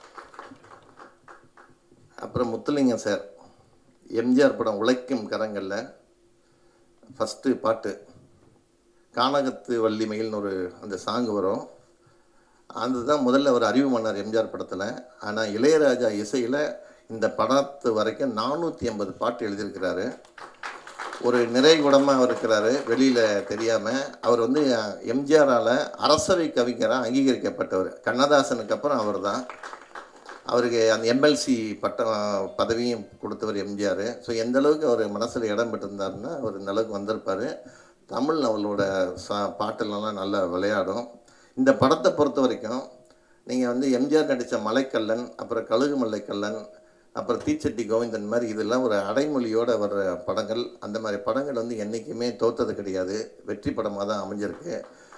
Speaker 7: அப்புறம் முத்துலிங்கம் சார் எம்ஜிஆர் படம் உழைக்கும் கரங்களில் ஃபஸ்ட்டு பாட்டு கானகத்து வள்ளிமையில்னு ஒரு அந்த சாங் வரும் அதுதான் முதல்ல அவர் அறிவு மன்னர் எம்ஜிஆர் படத்தில் ஆனால் இளையராஜா இசையில் இந்த படத்து வரைக்கும் நானூற்றி ஐம்பது பாட்டு எழுதியிருக்கிறாரு ஒரு நிறைகுடமாக இருக்கிறாரு வெளியில் தெரியாமல் அவர் வந்து எம்ஜிஆரால் அரசவை கவிஞராக அங்கீகரிக்கப்பட்டவர் கண்ணதாசனுக்கு அப்புறம் அவர் தான் அவருக்கு அந்த எம்எல்சி பட்டம் பதவியும் கொடுத்தவர் எம்ஜிஆர் ஸோ எந்த அளவுக்கு அவர் மனசில் இடம் பெற்றிருந்தாருன்னா அவர் இந்த அளவுக்கு வந்திருப்பார் தமிழ் அவளோட சா பாட்டெல்லாம் நல்லா விளையாடும் இந்த படத்தை பொறுத்த வரைக்கும் நீங்கள் வந்து எம்ஜிஆர் நடித்த மலைக்கல்லன் அப்புறம் கழுகு மலைக்கல்லன் அப்புறம் தீச்சட்டி கோவிந்தன் மாதிரி இதெல்லாம் ஒரு அடைமொழியோடு வர்ற படங்கள் அந்த மாதிரி படங்கள் வந்து என்றைக்குமே தோத்தது கிடையாது வெற்றி படமாக தான் அமைஞ்சிருக்கு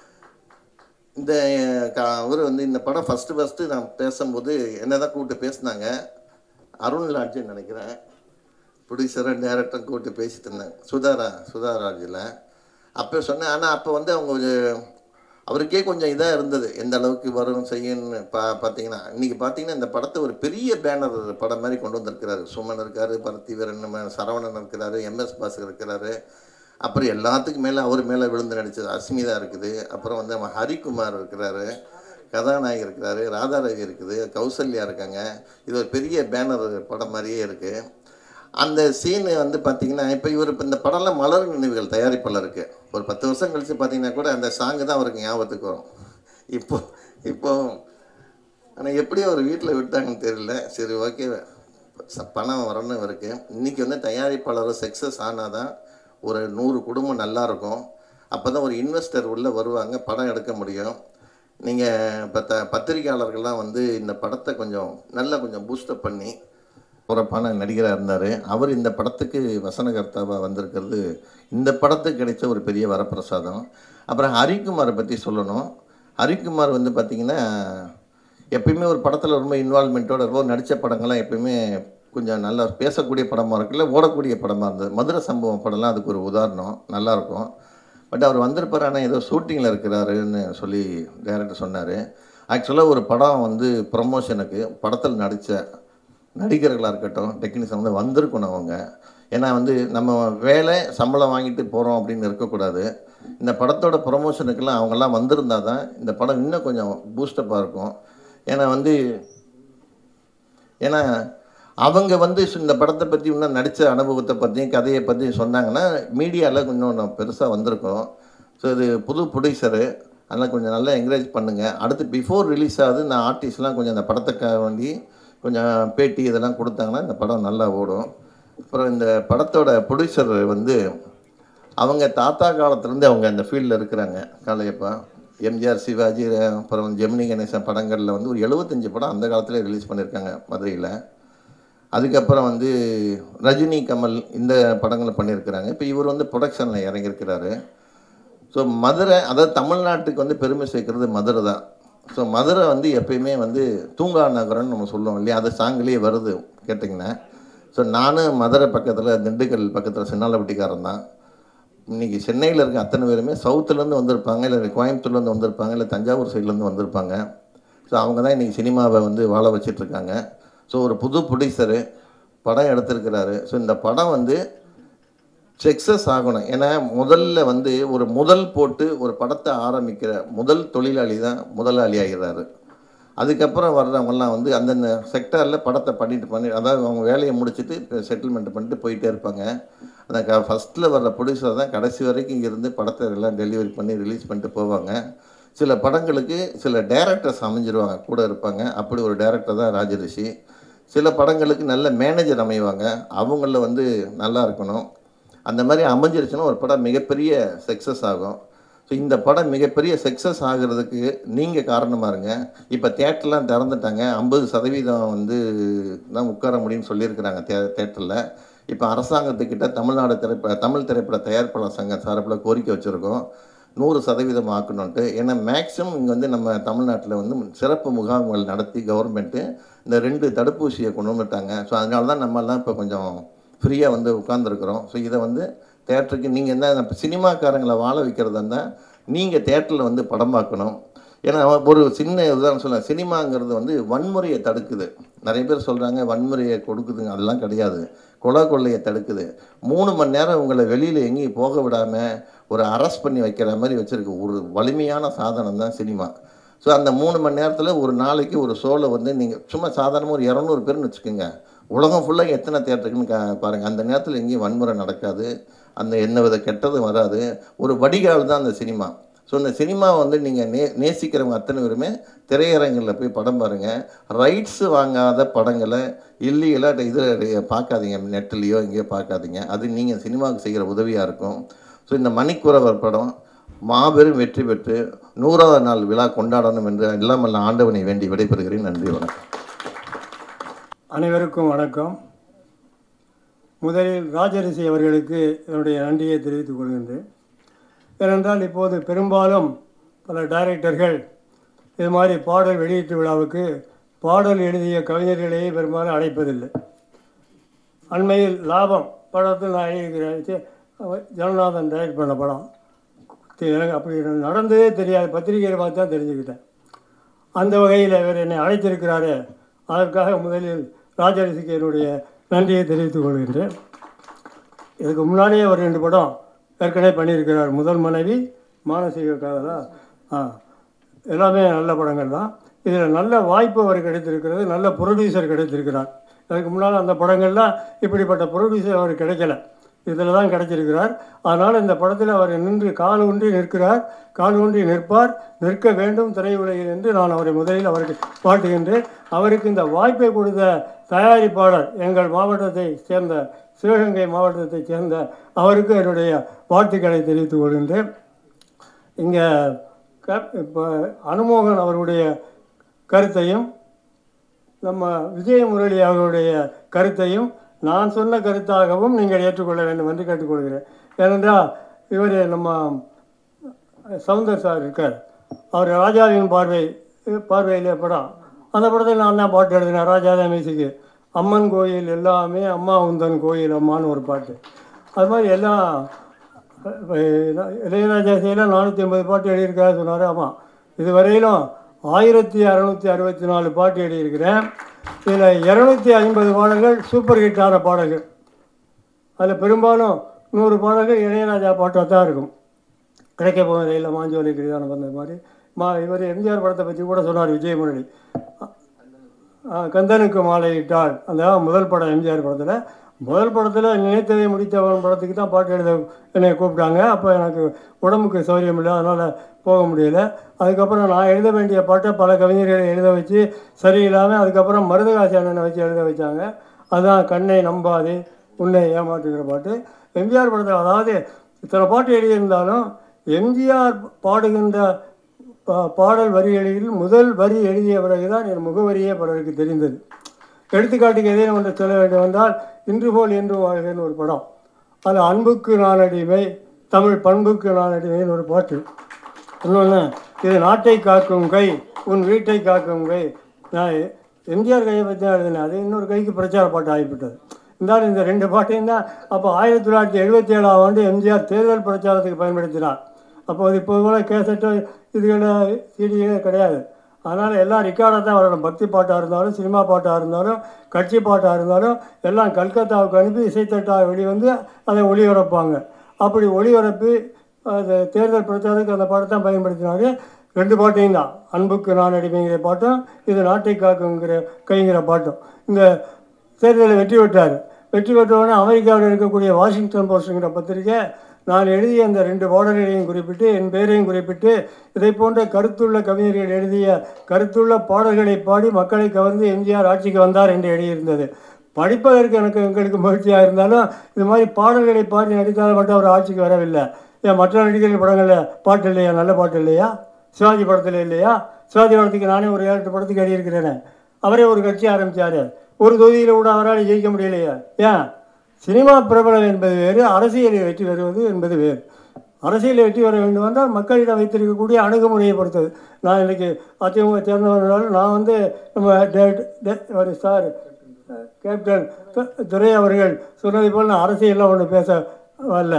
Speaker 7: இந்த அவர் வந்து இந்த படம் ஃபஸ்ட்டு ஃபஸ்ட்டு நான் பேசும்போது என்ன தான் கூப்பிட்டு பேசினாங்க அருண் லாட்ஜுன்னு நினைக்கிறேன் ப்ரொடியூசரும் டேரக்டரும் கூப்பிட்டு பேசிட்டு இருந்தாங்க சுதாரா சுதாராஜில் அப்போ சொன்னேன் ஆனால் அப்போ வந்து அவங்க ஒரு அவருக்கே கொஞ்சம் இதாக இருந்தது எந்த அளவுக்கு வரும் செய்யும்னு பா பார்த்தீங்கன்னா இன்றைக்கி பார்த்தீங்கன்னா இந்த படத்தை ஒரு பெரிய பேனர் படம் மாதிரி கொண்டு வந்திருக்கிறாரு சுமன் இருக்கார் பரத்திவீரன் ம- சரவணன் இருக்கிறாரு எம்எஸ் பாஸ்கர் இருக்கிறாரு அப்புறம் எல்லாத்துக்கும் மேலே அவர் மேலே விழுந்து நடித்தது அஸ்மிதா இருக்குது அப்புறம் வந்து நம்ம ஹரிகுமார் இருக்கிறாரு கதாநாயகி இருக்கிறாரு ராதாரவி இருக்குது கௌசல்யா இருக்காங்க இது ஒரு பெரிய பேனர் படம் மாதிரியே இருக்குது அந்த சீனு வந்து பார்த்தீங்கன்னா இப்போ இவர் இப்போ இந்த படம்லாம் மலர் நினைவுகள் தயாரிப்பாளருக்கு ஒரு பத்து வருஷம் கழித்து பார்த்தீங்கன்னா கூட அந்த சாங்கு தான் அவருக்கு ஞாபகத்துக்கு வரும் இப்போ இப்போ ஆனால் எப்படி அவர் வீட்டில் விட்டாங்கன்னு தெரியல சரி ஓகே ச- பணம் வரணும் இருக்கு இன்றைக்கி வந்து தயாரிப்பாளர் சக்ஸஸ் ஆனால் தான் ஒரு நூறு குடும்பம் நல்லா இருக்கும் அப்போ தான் ஒரு இன்வெஸ்டர் உள்ளே வருவாங்க படம் எடுக்க முடியும் நீங்கள் இப்போ த பத்திரிகையாளர்கள்லாம் வந்து இந்த படத்தை கொஞ்சம் நல்லா கொஞ்சம் பூஸ்டப் பண்ணி சிறப்பான நடிகராக இருந்தார் அவர் இந்த படத்துக்கு வசனகர்த்தாவாக வந்திருக்கிறது இந்த படத்துக்கு கிடைச்ச ஒரு பெரிய வரப்பிரசாதம் அப்புறம் ஹரிக்குமாரை பற்றி சொல்லணும் ஹரிக்குமார் வந்து பார்த்திங்கன்னா எப்பயுமே ஒரு படத்தில் ரொம்ப இன்வால்மெண்ட்டோட இருக்கும் நடித்த படங்கள்லாம் எப்பயுமே கொஞ்சம் நல்லா பேசக்கூடிய படமாக இருக்குல்ல ஓடக்கூடிய படமாக இருந்தது மதுரை சம்பவம் படம்லாம் அதுக்கு ஒரு உதாரணம் நல்லாயிருக்கும் பட் அவர் வந்திருப்பார் ஆனால் ஏதோ ஷூட்டிங்கில் இருக்கிறாருன்னு சொல்லி டேரக்டர் சொன்னார் ஆக்சுவலாக ஒரு படம் வந்து ப்ரமோஷனுக்கு படத்தில் நடித்த நடிகர்களாக இருக்கட்டும் டெக்னீஷியன் வந்து வந்திருக்கணும் அவங்க ஏன்னா வந்து நம்ம வேலை சம்பளம் வாங்கிட்டு போகிறோம் அப்படின்னு இருக்கக்கூடாது இந்த படத்தோட ப்ரொமோஷனுக்கெல்லாம் அவங்கெல்லாம் வந்திருந்தா தான் இந்த படம் இன்னும் கொஞ்சம் பூஸ்டப்பாக இருக்கும் ஏன்னா வந்து ஏன்னா அவங்க வந்து சு- இந்த படத்தை பற்றி இன்னும் நடித்த அனுபவத்தை பற்றியும் கதையை பற்றியும் சொன்னாங்கன்னா மீடியாவில் கொஞ்சம் பெருசாக வந்திருக்கும் ஸோ இது புது ப்ரொடியூசரு அதனால் கொஞ்சம் நல்லா என்கரேஜ் பண்ணுங்கள் அடுத்து பிஃபோர் ரிலீஸ் ஆகுது நான் ஆர்டிஸ்ட்லாம் கொஞ்சம் இந்த படத்துக்காக வேண்டி கொஞ்சம் பேட்டி இதெல்லாம் கொடுத்தாங்கன்னா இந்த படம் நல்லா ஓடும் அப்புறம் இந்த படத்தோட ப்ரொடியூசர் வந்து அவங்க தாத்தா காலத்துலேருந்து அவங்க அந்த ஃபீல்டில் இருக்கிறாங்க காளையப்பா எம்ஜிஆர் சிவாஜி அப்புறம் ஜெமினி கணேசன் படங்களில் வந்து ஒரு எழுபத்தஞ்சு படம் அந்த காலத்தில் ரிலீஸ் பண்ணியிருக்காங்க மதுரையில் அதுக்கப்புறம் வந்து ரஜினி கமல் இந்த படங்களை பண்ணியிருக்கிறாங்க இப்போ இவர் வந்து ப்ரொடக்ஷனில் இறங்கியிருக்கிறாரு ஸோ மதுரை அதாவது தமிழ்நாட்டுக்கு வந்து பெருமை சேர்க்கறது மதுரை தான் ஸோ மதுரை வந்து எப்பயுமே வந்து தூங்கா நகரம்னு நம்ம சொல்லுவோம் இல்லையா அது சாங்கிலேயே வருது கேட்டிங்கன்னா ஸோ நானும் மதுரை பக்கத்தில் திண்டுக்கல் பக்கத்தில் சின்னாலப்பட்டிக்காரன் தான் இன்றைக்கி சென்னையில் இருக்க அத்தனை பேருமே சவுத்துலேருந்து வந்திருப்பாங்க இல்லை கோயம்புத்தூர்லேருந்து வந்திருப்பாங்க இல்லை தஞ்சாவூர் சைட்லேருந்து வந்திருப்பாங்க ஸோ அவங்க தான் இன்றைக்கி சினிமாவை வந்து வாழ வச்சிட்ருக்காங்க ஸோ ஒரு புது ப்ரொடியூசரு படம் எடுத்திருக்கிறாரு ஸோ இந்த படம் வந்து சக்ஸஸ் ஆகணும் ஏன்னா முதல்ல வந்து ஒரு முதல் போட்டு ஒரு படத்தை ஆரம்பிக்கிற முதல் தொழிலாளி தான் முதலாளி ஆகிறாரு அதுக்கப்புறம் வர்றவங்கலாம் வந்து அந்தந்த செக்டாரில் படத்தை பண்ணிட்டு பண்ணி அதாவது அவங்க வேலையை முடிச்சுட்டு செட்டில்மெண்ட் பண்ணிட்டு போயிட்டே இருப்பாங்க அந்த க ஃபஸ்ட்டில் வர்ற ப்ரொடியூசர் தான் கடைசி வரைக்கும் இங்க இருந்து படத்தை எல்லாம் டெலிவரி பண்ணி ரிலீஸ் பண்ணிட்டு போவாங்க சில படங்களுக்கு சில டேரக்டர்ஸ் அமைஞ்சிருவாங்க கூட இருப்பாங்க அப்படி ஒரு டேரக்டர் தான் ராஜரிஷி சில படங்களுக்கு நல்ல மேனேஜர் அமைவாங்க அவங்கள வந்து நல்லா இருக்கணும் அந்த மாதிரி அமைஞ்சிருச்சுன்னா ஒரு படம் மிகப்பெரிய சக்ஸஸ் ஆகும் ஸோ இந்த படம் மிகப்பெரிய சக்ஸஸ் ஆகிறதுக்கு நீங்கள் காரணமாக இருங்க இப்போ தேட்டர்லாம் திறந்துட்டாங்க ஐம்பது சதவீதம் வந்து தான் உட்கார முடியும்னு சொல்லியிருக்கிறாங்க தே தேட்டரில் இப்போ அரசாங்கத்துக்கிட்ட தமிழ்நாடு திரைப்பட தமிழ் திரைப்பட தயாரிப்பாளர் சங்க சார்பில் கோரிக்கை வச்சுருக்கோம் நூறு சதவீதம் ஆக்கணுன்ட்டு ஏன்னா மேக்ஸிமம் இங்கே வந்து நம்ம தமிழ்நாட்டில் வந்து சிறப்பு முகாம்கள் நடத்தி கவர்மெண்ட்டு இந்த ரெண்டு தடுப்பூசியை கொண்டு வந்துட்டாங்க ஸோ அதனால தான் நம்மெல்லாம் இப்போ கொஞ்சம் ஃப்ரீயாக வந்து உட்காந்துருக்குறோம் ஸோ இதை வந்து தேட்டருக்கு நீங்கள் என்ன இப்போ சினிமாக்காரங்களை வாழ வைக்கிறதா இருந்தால் நீங்கள் தேட்டரில் வந்து படம் பார்க்கணும் ஏன்னா ஒரு சின்ன உதாரணம் சொல்ல சினிமாங்கிறது வந்து வன்முறையை தடுக்குது நிறைய பேர் சொல்கிறாங்க வன்முறையை கொடுக்குதுங்க அதெல்லாம் கிடையாது கொலை கொள்ளையை தடுக்குது மூணு மணி நேரம் உங்களை வெளியில் எங்கேயும் போக விடாமல் ஒரு அரெஸ்ட் பண்ணி வைக்கிற மாதிரி வச்சுருக்கு ஒரு வலிமையான சாதனம் தான் சினிமா ஸோ அந்த மூணு மணி நேரத்தில் ஒரு நாளைக்கு ஒரு ஷோவில் வந்து நீங்கள் சும்மா சாதாரணமாக ஒரு இரநூறு பேர்னு வச்சுக்கோங்க உலகம் ஃபுல்லாக எத்தனை தேட்டருக்குன்னு கா பாருங்கள் அந்த நேரத்தில் எங்கேயும் வன்முறை நடக்காது அந்த எந்த வித கெட்டதும் வராது ஒரு வடிகால் தான் அந்த சினிமா ஸோ இந்த சினிமா வந்து நீங்கள் நே நேசிக்கிறவங்க அத்தனை பேருமே திரையரங்கில் போய் படம் பாருங்கள் ரைட்ஸ் வாங்காத படங்களை இல்லீகலாக இதில் பார்க்காதீங்க நெட்லேயோ எங்கேயோ பார்க்காதீங்க அது நீங்கள் சினிமாவுக்கு செய்கிற உதவியாக இருக்கும் ஸோ இந்த மணிக்குறவர் படம் மாபெரும் வெற்றி பெற்று நூறாவது நாள் விழா கொண்டாடணும் என்று எல்லாம் அல்ல ஆண்டவனை வேண்டி விடைபெறுகிறேன் நன்றி வணக்கம்
Speaker 8: அனைவருக்கும் வணக்கம் முதலில் ராஜரிஷி அவர்களுக்கு என்னுடைய நன்றியை தெரிவித்துக் கொள்கின்றேன் ஏனென்றால் இப்போது பெரும்பாலும் பல டைரக்டர்கள் இது மாதிரி பாடல் வெளியீட்டு விழாவுக்கு பாடல் எழுதிய கவிஞர்களையே பெரும்பாலும் அழைப்பதில்லை அண்மையில் லாபம் படத்தில் நான் எழுதிக்கிறேன் ஜனநாதன் டைரக்ட் பண்ண படம் தெ- எனக்கு அப்படி நடந்ததே தெரியாது பத்திரிகையில் பார்த்து தான் தெரிஞ்சுக்கிட்டேன் அந்த வகையில் இவர் என்னை அழைத்திருக்கிறாரு அதற்காக முதலில் ராஜரிசிக்கு என்னுடைய நன்றியை தெரிவித்துக் கொள்கின்றேன் இதுக்கு முன்னாடியே ஒரு ரெண்டு படம் ஏற்கனவே பண்ணியிருக்கிறார் முதல் மனைவி மானசீக காதலா ஆ எல்லாமே நல்ல படங்கள் தான் இதில் நல்ல வாய்ப்பு அவர் கிடைத்திருக்கிறது நல்ல ப்ரொடியூசர் கிடைத்திருக்கிறார் அதுக்கு முன்னால் அந்த படங்கள்லாம் இப்படிப்பட்ட ப்ரொடியூசர் அவர் கிடைக்கல இதில் தான் கிடைச்சிருக்கிறார் அதனால் இந்த படத்தில் அவர் நின்று கால் ஊன்றி நிற்கிறார் கால் ஊன்றி நிற்பார் நிற்க வேண்டும் திரையுலகில் என்று நான் அவரை முதலில் அவருக்கு வாழ்த்துகின்றேன் அவருக்கு இந்த வாய்ப்பை கொடுத்த தயாரிப்பாளர் எங்கள் மாவட்டத்தை சேர்ந்த சிவகங்கை மாவட்டத்தைச் சேர்ந்த அவருக்கு என்னுடைய வாழ்த்துக்களை தெரிவித்துக் கொள்கின்றேன் இங்கே க இப்போ அனுமோகன் அவருடைய கருத்தையும் நம்ம விஜய முரளி அவர்களுடைய கருத்தையும் நான் சொன்ன கருத்தாகவும் நீங்கள் ஏற்றுக்கொள்ள வேண்டும் என்று கேட்டுக்கொள்கிறேன் ஏனென்றால் இவர் நம்ம சவுந்தர் சார் இருக்கார் அவர் ராஜாவின் பார்வை பார்வையிலே படம் அந்த படத்தில் நான் தான் பாட்டு எழுதினேன் ராஜாதான் மியூசிக்கு அம்மன் கோயில் எல்லாமே அம்மா உந்தன் கோயில் அம்மான்னு ஒரு பாட்டு அது மாதிரி எல்லாம் அஹ், இளையராஜா செய்யலாம் நானூற்றி ஐம்பது பாட்டு எழுதியிருக்காரு சொன்னார் ஆமாம் இதுவரையிலும் ஆயிரத்தி அறநூற்றி அறுபத்தி நாலு பாட்டு எழுதியிருக்கிறேன் இதில் இரநூத்தி ஐம்பது பாடல்கள் சூப்பர் ஹிட்டான பாடல்கள் அதில் பெரும்பாலும் நூறு பாடல்கள் இளையராஜா பாட்டாக தான் இருக்கும் கிடைக்க போகிற இல்லை மாஞ்சோலை கிரிதான வந்த மாதிரி மா இவர் எம்ஜிஆர் படத்தை பற்றி கூட சொன்னார் விஜயமுரளி ஆ, கந்தனுக்கு மாலையிட்டாள் அந்த முதல் படம் எம்ஜிஆர் படத்தில் முதல் படத்தில் நினைத்ததை முடித்தவன் படத்துக்கு தான் பாட்டு எழுத என்னை கூப்பிட்டாங்க அப்போ எனக்கு உடம்புக்கு சௌரியம் இல்லை அதனால் போக முடியல அதுக்கப்புறம் நான் எழுத வேண்டிய பாட்டை பல கவிஞர்களை எழுத வச்சு சரியில்லாமல் அதுக்கப்புறம் மருதகாசி அண்ணனை வச்சு எழுத வச்சாங்க அதுதான் கண்ணை நம்பாதே உன்னை ஏமாற்றுகிற பாட்டு எம்ஜிஆர் படத்தில் அதாவது இத்தனை பாட்டு எழுதியிருந்தாலும் எம்ஜிஆர் பாடுகின்ற பா- பாடல் வரிகளில் முதல் வரி எழுதிய பிறகுதான் என் முகவரியே பலருக்கு தெரிந்தது எடுத்துக்காட்டுக்கு எதையும் ஒன்று சொல்ல வேண்டும் என்றால் இன்று போல் என்று வாழ்கிறேன்னு ஒரு படம் அது அன்புக்கு நான் அடிமை தமிழ் பண்புக்கு நான் அடிமைன்னு ஒரு பாட்டு இன்னொன்று இது நாட்டை காக்கும் கை உன் வீட்டை காக்கும் கை நான் எம்ஜிஆர் கையை பற்றி தான் எழுதினேன் அது இன்னொரு கைக்கு பிரச்சார பாட்டு ஆகிவிட்டது இருந்தாலும் இந்த ரெண்டு பாட்டையும் தான் அப்போ ஆயிரத்தி தொள்ளாயிரத்தி எழுபத்தி ஏழாம் ஆண்டு எம்ஜிஆர் தேர்தல் பிரச்சாரத்துக்கு பயன்படுத்தினார் அப்போ அது இப்போ கூட கேசட்டோ இதுகளை சீடியே கிடையாது அதனால் எல்லாம் ரெக்கார்டாக தான் வரணும் பக்தி பாட்டாக இருந்தாலும் சினிமா பாட்டாக இருந்தாலும் கட்சி பாட்டாக இருந்தாலும் எல்லாம் கல்கத்தாவுக்கு அனுப்பி இசைத்தட்டாக வெளிவந்து அதை ஒளிபரப்பாங்க அப்படி ஒளிபரப்பி அது தேர்தல் பிரச்சாரத்துக்கு அந்த பாட்டை தான் பயன்படுத்தினாரு ரெண்டு பாட்டையும் தான் அன்புக்கு நான் அடிமைங்கிற பாட்டும் இது நாட்டை காக்குங்கிற கைங்கிற பாட்டும் இந்த தேர்தலில் வெற்றி பெற்றார் வெற்றி பெற்றவுடனே அமெரிக்காவில் இருக்கக்கூடிய வாஷிங்டன் போஸ்ட்டுங்கிற பத்திரிக்கை நான் எழுதிய அந்த ரெண்டு பாடல்களையும் குறிப்பிட்டு என் பெயரையும் குறிப்பிட்டு இதை போன்ற கருத்துள்ள கவிஞர்கள் எழுதிய கருத்துள்ள பாடல்களை பாடி மக்களை கவர்ந்து எம்ஜிஆர் ஆட்சிக்கு வந்தார் என்று எழுதியிருந்தது படிப்பதற்கு எனக்கு எங்களுக்கு மகிழ்ச்சியாக இருந்தாலும் இது மாதிரி பாடல்களை பாடி நடித்தால் மட்டும் அவர் ஆட்சிக்கு வரவில்லை ஏன் மற்ற நடிகர்கள் படங்களில் பாட்டு இல்லையா நல்ல பாட்டு இல்லையா சிவாஜி படத்தில் இல்லையா சிவாஜி படத்துக்கு நானே ஒரு ஏழு எட்டு படத்துக்கு எழுதியிருக்கிறேனே அவரே ஒரு கட்சி ஆரம்பித்தார் ஒரு தொகுதியில் கூட அவரால் ஜெயிக்க முடியலையா ஏன் சினிமா பிரபலம் என்பது வேறு அரசியலில் வெற்றி பெறுவது என்பது வேறு அரசியலில் வெற்றி பெற வேண்டும் என்றால் மக்களிடம் வைத்திருக்கக்கூடிய அணுகுமுறையை பொறுத்தது நான் இன்னைக்கு அதிமுக சேர்ந்தவர்களால் நான் வந்து நம்ம டே- டே- ஒரு சார் கேப்டன் து- துரை அவர்கள் சொன்னதை போல் நான் அரசியலில் ஒன்று பேச வரல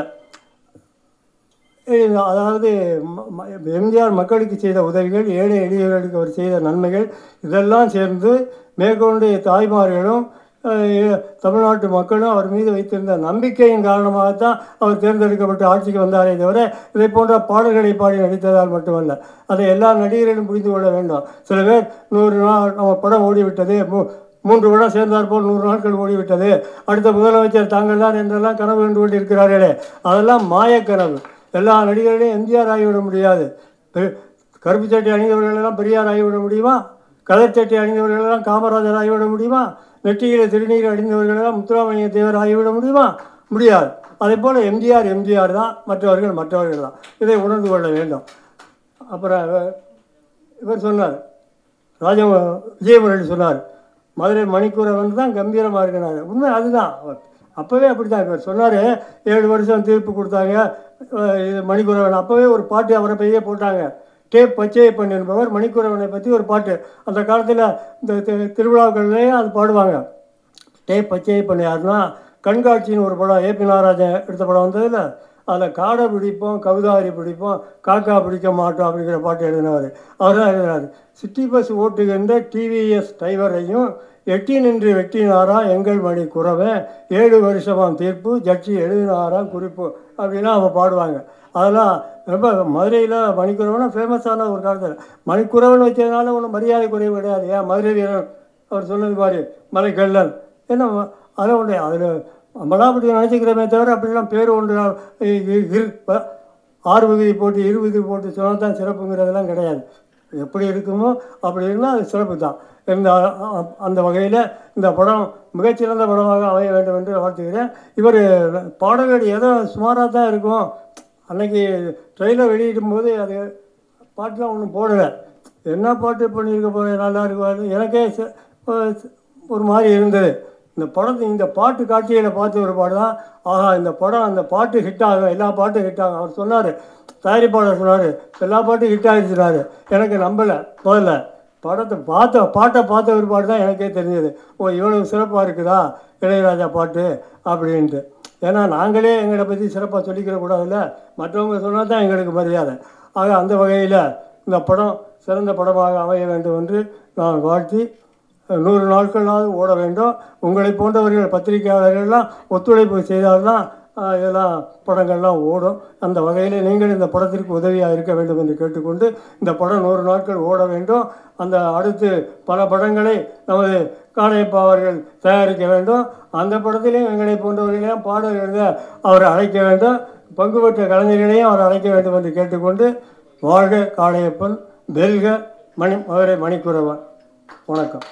Speaker 8: இது அதாவது ம- ம- எம்ஜிஆர் மக்களுக்கு செய்த உதவிகள் ஏழை எளியவர்களுக்கு அவர் செய்த நன்மைகள் இதெல்லாம் சேர்ந்து மேற்கொண்டு தாய்மார்களும் அஹ், ஏ- தமிழ்நாட்டு மக்களும் அவர் மீது வைத்திருந்த நம்பிக்கையின் காரணமாகத்தான் அவர் தேர்ந்தெடுக்கப்பட்டு ஆட்சிக்கு வந்தாரே தவிர இதை போன்ற பாடல்களை பாடி நடித்ததால் மட்டுமல்ல அதை எல்லா நடிகர்களும் புரிந்து கொள்ள வேண்டும் சில பேர் நூறு நாள் நம்ம படம் ஓடிவிட்டது மூ- மூன்று விழா சேர்ந்தார் போல் நூறு நாட்கள் ஓடிவிட்டது அடுத்த முதலமைச்சர் தாங்கள் தான் என்றெல்லாம் கனவு கண்டு கொண்டு இருக்கிறார்களே அதெல்லாம் மாயக்கனவு எல்லா நடிகர்களையும் எம்ஜிஆர் ஆகிவிட முடியாது பெ- கருப்பு சட்டை அணிந்தவர்களெல்லாம் பெரியார் ஆகிவிட முடியுமா கதர் சட்டை அணிந்தவர்களெல்லாம் காமராஜர் ஆகிவிட முடியுமா நெற்றியில் திருநீர் அணிந்தவர்களெல்லாம் முத்துராமலிங்க தேவர் ஆகிவிட முடியுமா முடியாது அதே போல் எம்ஜிஆர் எம்ஜிஆர் தான் மற்றவர்கள் மற்றவர்கள் தான் இதை உணர்ந்து கொள்ள வேண்டும் அப்புறம் இவர் இவர் சொன்னார் ராஜ விஜயமுரளி சொன்னார் மதுரை மணிக்கூரவன் தான் கம்பீரமாக இருக்கிறார் உண்மை அதுதான் அவர் அப்போவே அப்படி தான் இவர் சொன்னார் ஏழு வருஷம் தீர்ப்பு கொடுத்தாங்க அஹ் இது மணிக்கூரவன் அப்போவே ஒரு பாட்டு அவரை பையே போட்டாங்க டேப் பச்சையப்பன் என்பவர் மணிக்கூரவனை பற்றி ஒரு பாட்டு அந்த காலத்தில் இந்த தி- திருவிழாக்கள்லேயே அது பாடுவாங்க டேப் பச்சையப்பன் யாருன்னா கண்காட்சின்னு ஒரு படம் ஏபி நாகராஜன் எடுத்த படம் வந்ததில்ல அதில் காடை பிடிப்போம் கவிதாரி பிடிப்போம் காக்கா பிடிக்க மாட்டோம் அப்படிங்கிற பாட்டு எழுதினவர் அவர் தான் எழுதினார் சிட்டி பஸ் ஓட்டுகின்ற டிவிஎஸ் டிரைவரையும் எட்டி நின்று வெட்டினாரா எங்கள் மணி குறவன் ஏழு வருஷமாம் தீர்ப்பு ஜட்ஜி எழுதினாரா குறிப்பு அப்படின்னா அவங்க பாடுவாங்க அதெல்லாம் ரொம்ப மதுரையில் மணிக்குறவனா ஃபேமஸான ஒரு காலத்தில் மணிக்குறவன் வச்சதுனால ஒன்றும் மரியாதை குறைவு கிடையாது ஏன் மதுரை வீரன் அவர் சொன்னது மாதிரி மலைக்கல்லன் என்ன அதில் ஒன்று அதில் நம்மளாம் அப்படி நினச்சிக்கிறோமே தவிர அப்படிலாம் பேர் ஒன்று இ- இ- இரு ப- ஆறு விகுதி போட்டு இரு விகுதி போட்டு சொன்னால் தான் சிறப்புங்கிறதெல்லாம் கிடையாது எப்படி இருக்குமோ அப்படி இருந்தால் அது சிறப்பு தான் இந்த அ- அந்த வகையில் இந்த படம் மிகச்சிறந்த படமாக அமைய வேண்டும் என்று வாழ்த்துகிறேன் இவர் பாடல்கள் ஏதோ சுமாராக தான் இருக்கும் அன்னைக்கு ட்ரெயிலர் வெளியிடும் போது அது பாட்டுலாம் ஒன்றும் போடலை என்ன பாட்டு பண்ணியிருக்க போகிறேன் நல்லா இருக்கும் எனக்கே ச- ஒரு- ஒரு மாதிரி இருந்தது இந்த படத்தை இந்த பாட்டு காட்சிகளை பார்த்து ஒரு பாடு தான் ஆஹா இந்த படம் அந்த பாட்டு ஹிட் ஆகும் எல்லா பாட்டும் ஹிட் ஆகும் அவர் சொன்னார் தயாரிப்பாளர் சொன்னார் எல்லா பாட்டும் ஹிட் ஆகிடுச்சுனாரு எனக்கு நம்பலை முதல்ல படத்தை பார்த்த பாட்டை பார்த்த ஒரு பாட்டு தான் எனக்கே தெரிஞ்சது ஓ இவ்வளவு சிறப்பாக இருக்குதா இளையராஜா பாட்டு அப்படின்ட்டு ஏன்னா நாங்களே எங்களை பற்றி சிறப்பாக சொல்லிக்கிற கூடாதுல்ல மற்றவங்க சொன்னால் தான் எங்களுக்கு மரியாதை ஆக அந்த வகையில் இந்த படம் சிறந்த படமாக அமைய வேண்டும் என்று நான் வாழ்த்தி நூறு நாட்களாவது ஓட வேண்டும் உங்களை போன்றவர்கள் பத்திரிகையாளர்கள்லாம் ஒத்துழைப்பு செய்தால்தான் ஆஹ், இதெல்லாம் படங்கள்லாம் ஓடும் அந்த வகையில் நீங்கள் இந்த படத்திற்கு உதவியாக இருக்க வேண்டும் என்று கேட்டுக்கொண்டு இந்த படம் நூறு நாட்கள் ஓட வேண்டும் அந்த அடுத்து பல படங்களை நமது காளையப்பா அவர்கள் தயாரிக்க வேண்டும் அந்த படத்திலையும் எங்களை போன்றவர்களையும் பாடல் எழுத அவரை அழைக்க வேண்டும் பங்கு பெற்ற கலைஞர்களையும் அவர் அழைக்க வேண்டும் என்று கேட்டுக்கொண்டு வாழ்க காளையப்பன் வெல்க மணி மதுரை மணிக்குறவன் வணக்கம்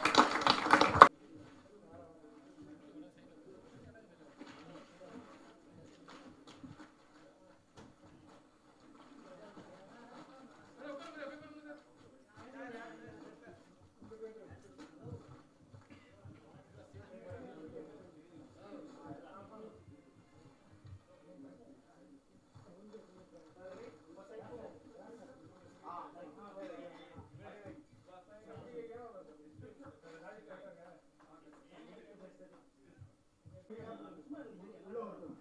Speaker 8: எல்லோருக்கும்